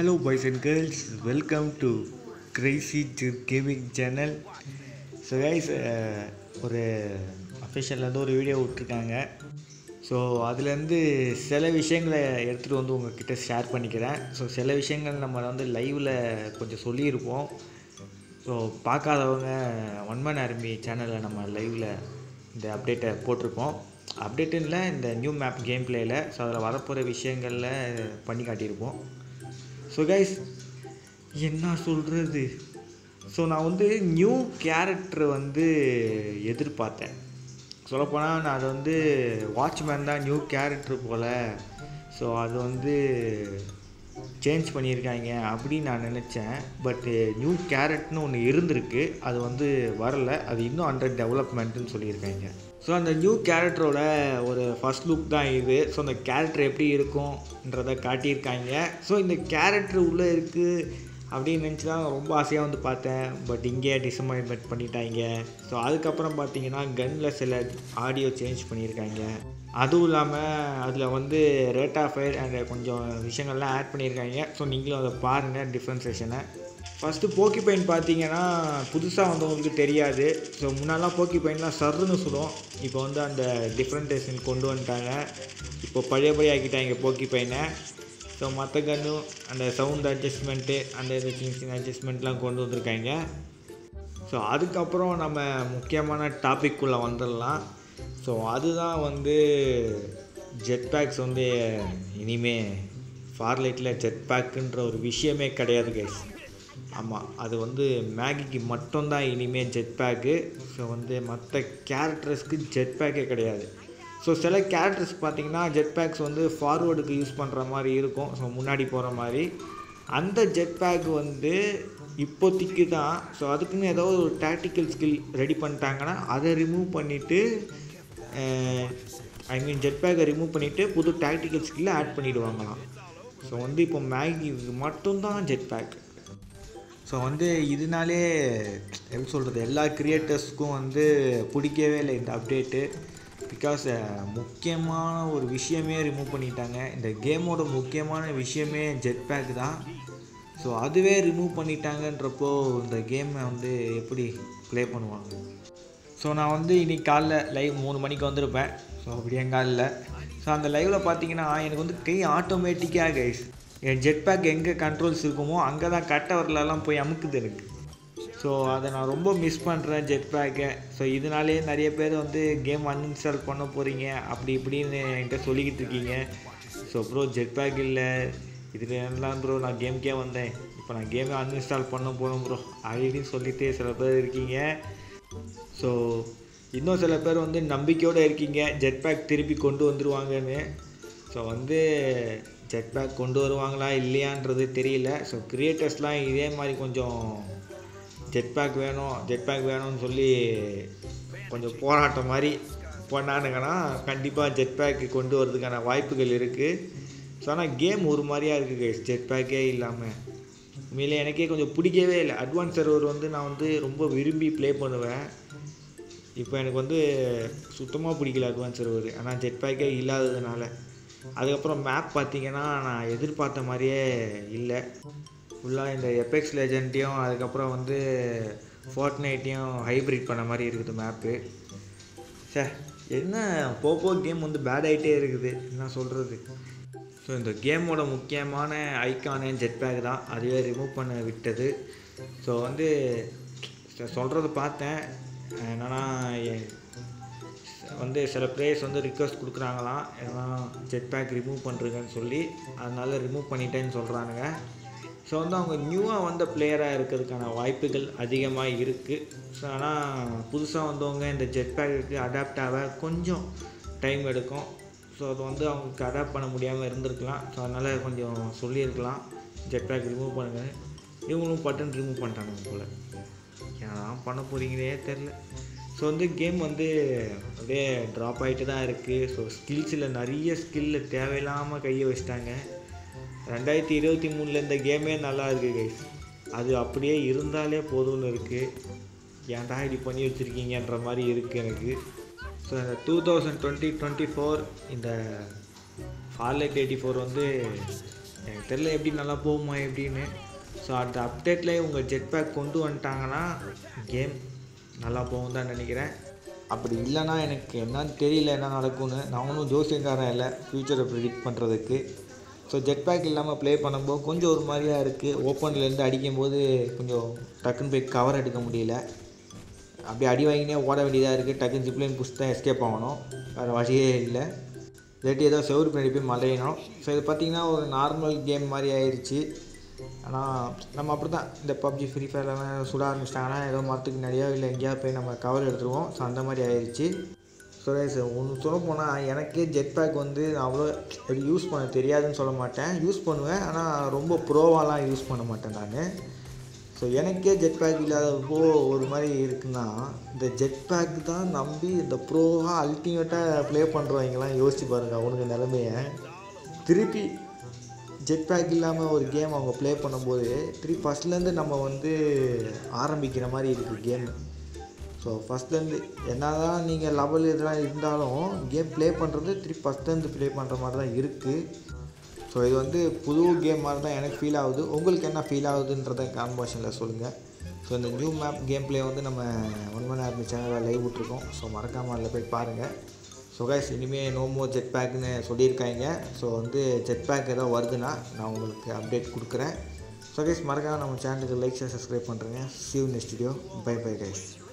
hello boys and girls welcome to crazy gaming channel so guys ஒரு அஃபிஷியல்லேருந்து ஒரு video விட்ருக்காங்க ஸோ அதுலேருந்து சில விஷயங்களை எடுத்துகிட்டு வந்து உங்ககிட்ட ஷேர் பண்ணிக்கிறேன் ஸோ சில விஷயங்கள் நம்ம வந்து லைவில் கொஞ்சம் சொல்லியிருப்போம் ஸோ பார்க்காதவங்க ஒன் மன் ஆர்மி சேனலில் நம்ம லைவில் இந்த அப்டேட்டை போட்டிருப்போம் அப்டேட்டுன்னு இல்லை இந்த நியூ மேப் கேம் பிளேயில் ஸோ அதில் வரப்போகிற விஷயங்களில் பண்ணி காட்டியிருப்போம் ஸோ கைஸ் என்ன சொல்கிறது ஸோ நான் வந்து நியூ கேரக்டர் வந்து எதிர்பார்த்தேன் சொல்லப்போனால் நான் அது வந்து வாட்ச்மேன் தான் நியூ கேரக்டர் போல் ஸோ அது வந்து சேஞ்ச் பண்ணியிருக்காங்க அப்படின்னு நான் நினச்சேன் பட்டு நியூ கேரட்னு ஒன்று இருந்திருக்கு அது வந்து வரல அது இன்னும் அண்டர் டெவலப்மெண்ட்டுன்னு சொல்லியிருக்காங்க ஸோ அந்த நியூ கேரக்டரோட ஒரு ஃபஸ்ட் லுக் தான் இது ஸோ அந்த கேரக்டர் எப்படி இருக்கும்ன்றதை காட்டியிருக்காங்க ஸோ இந்த கேரக்டர் உள்ளே இருக்குது அப்படின்னு நினச்சி தான் ரொம்ப ஆசையாக வந்து பார்த்தேன் பட் இங்கே டிசப்பாயின்மெண்ட் பண்ணிட்டாங்க ஸோ அதுக்கப்புறம் பார்த்தீங்கன்னா கன்னில் சில ஆடியோ சேஞ்ச் பண்ணியிருக்காங்க அதுவும் இல்லாமல் அதில் வந்து ரேட் ஆஃப் ஃபயர் அண்ட் கொஞ்சம் விஷயங்கள்லாம் ஆட் பண்ணியிருக்காங்க ஸோ நீங்களும் அதை பாருங்கள் டிஃப்ரென்சேஷனை ஃபஸ்ட்டு போக்கி பைன் பார்த்தீங்கன்னா புதுசாக வந்தவங்களுக்கு தெரியாது ஸோ முன்னாலாம் போக்கி பைன்லாம் சர்ருன்னு சுடும் இப்போ வந்து அந்த டிஃப்ரெண்டேஷன் கொண்டு வந்துட்டாங்க இப்போ பழையபடி ஆக்கிட்டாங்க போக்கி பைனை ஸோ மற்ற கன்னும் அந்த சவுண்ட் அட்ஜஸ்ட்மெண்ட்டு அந்த இது சின்ன சின்ன அட்ஜஸ்ட்மெண்ட்லாம் கொண்டு வந்திருக்காங்க ஸோ அதுக்கப்புறம் நம்ம முக்கியமான டாபிக்குள்ளே வந்துடலாம் ஸோ அதுதான் வந்து ஜெட் பேக்ஸ் வந்து இனிமே ஃபார்லைட்டில் ஜெட் பேக்குன்ற ஒரு விஷயமே கிடையாது கைஸ் ஆமாம் அது வந்து மேகிக்கு மட்டும்தான் இனிமேல் ஜெட் பேக்கு ஸோ வந்து மற்ற கேரக்டர்ஸ்க்கு ஜெட் பேக்கே கிடையாது ஸோ சில கேரக்டர்ஸ் பார்த்தீங்கன்னா ஜெட் பேக்ஸ் வந்து ஃபார்வேர்டுக்கு யூஸ் பண்ணுற மாதிரி இருக்கும் ஸோ முன்னாடி போகிற மாதிரி அந்த ஜெட் பேக் வந்து இப்போதைக்கு தான் ஸோ அதுக்குன்னு ஏதோ ஒரு டாக்டிக்கல் ஸ்கில் ரெடி பண்ணிட்டாங்கன்னா அதை ரிமூவ் பண்ணிவிட்டு ஐ மீன் ஜெட் பேக்கை ரிமூவ் பண்ணிவிட்டு புது டாக்டிக்கல் ஸ்கில்லை ஆட் பண்ணிவிடுவாங்களாம் ஸோ வந்து இப்போ மேகிக்கு மட்டும்தான் ஜெட் பேக் ஸோ வந்து இதனாலே எப்படி சொல்கிறது எல்லா க்ரியேட்டர்ஸ்க்கும் வந்து பிடிக்கவே இல்லை இந்த அப்டேட்டு பிகாஸ் முக்கியமான ஒரு விஷயமே ரிமூவ் பண்ணிட்டாங்க இந்த கேமோட முக்கியமான விஷயமே ஜெட் பேக் தான் ஸோ அதுவே ரிமூவ் பண்ணிட்டாங்கன்றப்போ இந்த கேமை வந்து எப்படி ப்ளே பண்ணுவாங்க ஸோ நான் வந்து இன்றைக்கி காலைல லைவ் மூணு மணிக்கு வந்திருப்பேன் ஸோ அப்படியங்காலில் ஸோ அந்த லைவில் பார்த்தீங்கன்னா எனக்கு வந்து கை ஆட்டோமேட்டிக்காக கைஸ் என் ஜெட் பேக் எங்கே கண்ட்ரோல்ஸ் இருக்குமோ அங்கே தான் கட்ட வரலலாம் போய் அமுக்குது எனக்கு ஸோ அதை நான் ரொம்ப மிஸ் பண்ணுறேன் ஜெட் பேக்கை ஸோ இதனாலே நிறைய பேர் வந்து கேம் அன்இன்ஸ்டால் பண்ண போகிறீங்க அப்படி இப்படின்னு என்கிட்ட சொல்லிக்கிட்டு இருக்கீங்க ஸோ ப்ரோ ஜெட் பேக் இல்லை இதுல எல்லாம் ப்ரோ நான் கேம்க்கே வந்தேன் இப்போ நான் கேமை அன்இன்ஸ்டால் பண்ண போகிறேன் ப்ரோ அப்படின்னு சொல்லிட்டு சில பேர் இருக்கீங்க ஸோ இன்னும் சில பேர் வந்து நம்பிக்கையோடு இருக்கீங்க ஜெட் பேக் திருப்பி கொண்டு வந்துடுவாங்கன்னு ஸோ வந்து ஜெட் பேக் கொண்டு வருவாங்களா இல்லையான்றது தெரியல ஸோ க்ரியேட்டர்ஸ்லாம் இதே மாதிரி கொஞ்சம் ஜெட் பேக் வேணும் ஜெட் பேக் வேணும்னு சொல்லி கொஞ்சம் போராட்டம் மாதிரி பண்ணானுங்கன்னா கண்டிப்பாக ஜெட் பேக்கு கொண்டு வரதுக்கான வாய்ப்புகள் இருக்குது ஸோ ஆனால் கேம் ஒரு மாதிரியாக இருக்குது ஜெட் பேக்கே இல்லாமல் உண்மையிலே எனக்கே கொஞ்சம் பிடிக்கவே இல்லை அட்வான்ஸ் சர்வர் வந்து நான் வந்து ரொம்ப விரும்பி ப்ளே பண்ணுவேன் இப்போ எனக்கு வந்து சுத்தமாக பிடிக்கல அட்வான்ஸ் சர்வர் ஆனால் ஜெட் பேக்கே இல்லாததுனால அதுக்கப்புறம் மேப் பார்த்தீங்கன்னா நான் எதிர்பார்த்த மாதிரியே இல்லை ஃபுல்லாக இந்த எபெக்ஸ் லெஜண்ட்டையும் அதுக்கப்புறம் வந்து ஃபோர்ட் நைட்டையும் ஹைப்ரிட் பண்ண மாதிரி இருக்குது மேப்பு சார் என்ன போப்போ கேம் வந்து பேட் ஆகிட்டே இருக்குது என்ன சொல்கிறது ஸோ இந்த கேமோட முக்கியமான ஐக்கானே ஜெட் பேக் தான் அதுவே ரிமூவ் பண்ண விட்டது ஸோ வந்து சொல்கிறத பார்த்தேன் என்னென்னா வந்து சில பிளேயர்ஸ் வந்து ரிக்வஸ்ட் கொடுக்குறாங்களாம் ஏன்னா ஜெட் பேக் ரிமூவ் பண்ணுறீங்கன்னு சொல்லி அதனால ரிமூவ் பண்ணிட்டேன்னு சொல்கிறானுங்க ஸோ வந்து அவங்க நியூவாக வந்த பிளேயராக இருக்கிறதுக்கான வாய்ப்புகள் அதிகமாக இருக்குது ஸோ ஆனால் புதுசாக வந்தவங்க இந்த ஜெட் பேக்குக்கு அடாப்ட் ஆக கொஞ்சம் டைம் எடுக்கும் ஸோ அது வந்து அவங்களுக்கு அடாப்ட் பண்ண முடியாமல் இருந்திருக்கலாம் ஸோ அதனால் கொஞ்சம் சொல்லியிருக்கலாம் ஜெட் பேக் ரிமூவ் பண்ணுங்கள் இவங்களும் பட்டன் ரிமூவ் பண்ணிட்டாங்க போல் ஏன் பண்ண போகிறீங்களே தெரில ஸோ வந்து கேம் வந்து அப்படியே ட்ராப் ஆகிட்டு தான் இருக்குது ஸோ ஸ்கில்ஸில் நிறைய ஸ்கில்ல தேவையில்லாமல் கையை வச்சிட்டாங்க ரெண்டாயிரத்தி இருபத்தி மூணில் இந்த கேமே நல்லா இருக்குது கைஸ் அது அப்படியே இருந்தாலே போதும்னு இருக்குது ஏன்டா இப்படி பண்ணி வச்சுருக்கீங்கன்ற மாதிரி இருக்குது எனக்கு ஸோ இந்த two thousand twenty twenty four இந்த ஃபார்லைட் எயிட்டி ஃபோர் வந்து எனக்கு தெரியல எப்படி நல்லா போகுமா எப்படின்னு ஸோ அந்த அப்டேட்லேயே உங்கள் ஜெட் பேக் கொண்டு வந்துட்டாங்கன்னா கேம் நல்லா போகும் தான் நினைக்கிறேன் அப்படி இல்லைன்னா எனக்கு என்னன்னு தெரியல என்ன நடக்கும்னு நான் ஒன்றும் ஜோசியக்காரன் இல்லை ஃப்யூச்சரை ப்ரிடிக்ட் பண்ணுறதுக்கு ஸோ ஜெட் பேக் இல்லாமல் ப்ளே பண்ணும்போது கொஞ்சம் ஒரு மாதிரியா இருக்குது ஓப்பன்லேருந்து அடிக்கும்போது கொஞ்சம் டக்குன்னு போய் கவர் எடுக்க முடியல அப்படியே அடி வாங்கினே ஓட வேண்டியதாக இருக்குது டக்குன்னு ஜிப்லைன் புஷ் தான் எஸ்கேப் ஆகணும் வேறு வழியே இல்லை இல்லாட்டி ஏதோ செவரு பின்னாடி போய் மலையணும் ஸோ இது பார்த்திங்கன்னா ஒரு நார்மல் கேம் மாதிரி ஆயிடுச்சு ஆனால் நம்ம அப்படி தான் இந்த பப்ஜி ஃப்ரீ ஃபயர்லாம் சுட ஆரம்பிச்சிட்டாங்கன்னா ஏதோ மரத்துக்கு முன்னாடியோ இல்லை எங்கேயாவது போய் நம்ம கவர் எடுத்துருவோம் ஸோ அந்த மாதிரி ஆயிடுச்சு ஸோ சார் ஒன்று சொல்ல போனால் எனக்கே ஜெட் பேக் வந்து நான் அவ்வளோ எப்படி யூஸ் பண்ண தெரியாதுன்னு சொல்ல மாட்டேன் யூஸ் பண்ணுவேன் ஆனால் ரொம்ப ப்ரோவாலாம் யூஸ் பண்ண மாட்டேன் நான் ஸோ எனக்கே ஜெட் பேக் இல்லாதப்போ ஒரு மாதிரி இருக்குன்னா இந்த ஜெட் பேக் தான் நம்பி இந்த ப்ரோவாக அல்டிமேட்டாக ப்ளே பண்ணுறவங்கலாம் யோசிச்சு பாருங்கள் அவனுக்கு நிலமைய திருப்பி ஜெட் பேக் இல்லாமல் ஒரு கேம் அவங்க ப்ளே பண்ணும்போது திருப்பி ஃபஸ்ட்லேருந்து நம்ம வந்து ஆரம்பிக்கிற மாதிரி இருக்குது கேம் ஸோ ஃபஸ்ட்லேருந்து என்ன தான் நீங்கள் லெவல் இதெல்லாம் இருந்தாலும் கேம் ப்ளே பண்ணுறது திருப்பி ஃபஸ்ட்லேருந்து ப்ளே பண்ணுற மாதிரி தான் இருக்குது ஸோ இது வந்து புது கேம் மாதிரி தான் எனக்கு ஃபீல் ஆகுது உங்களுக்கு என்ன ஃபீல் ஆகுதுன்றதை கான்வர்ஷனில் சொல்லுங்கள் ஸோ இந்த நியூ மேப் கேம் ப்ளே வந்து நம்ம ஒன் மணி ஆர்மி சேனலில் லைவ் விட்ருக்கோம் ஸோ மறக்காமல் அதில் போய் பாருங்கள் ஸோ கைஸ் இனிமேல் நோ மோர் ஜெட் பேக்குன்னு சொல்லியிருக்காங்க ஸோ வந்து ஜெட் பேக் ஏதோ வருதுன்னா நான் உங்களுக்கு அப்டேட் கொடுக்குறேன் ஸோ கைஸ் மறக்காமல் நம்ம சேனலுக்கு லைக் ஷேர் சப்ஸ்கிரைப் பண்ணுறேங்க சிவ் next video bye bye guys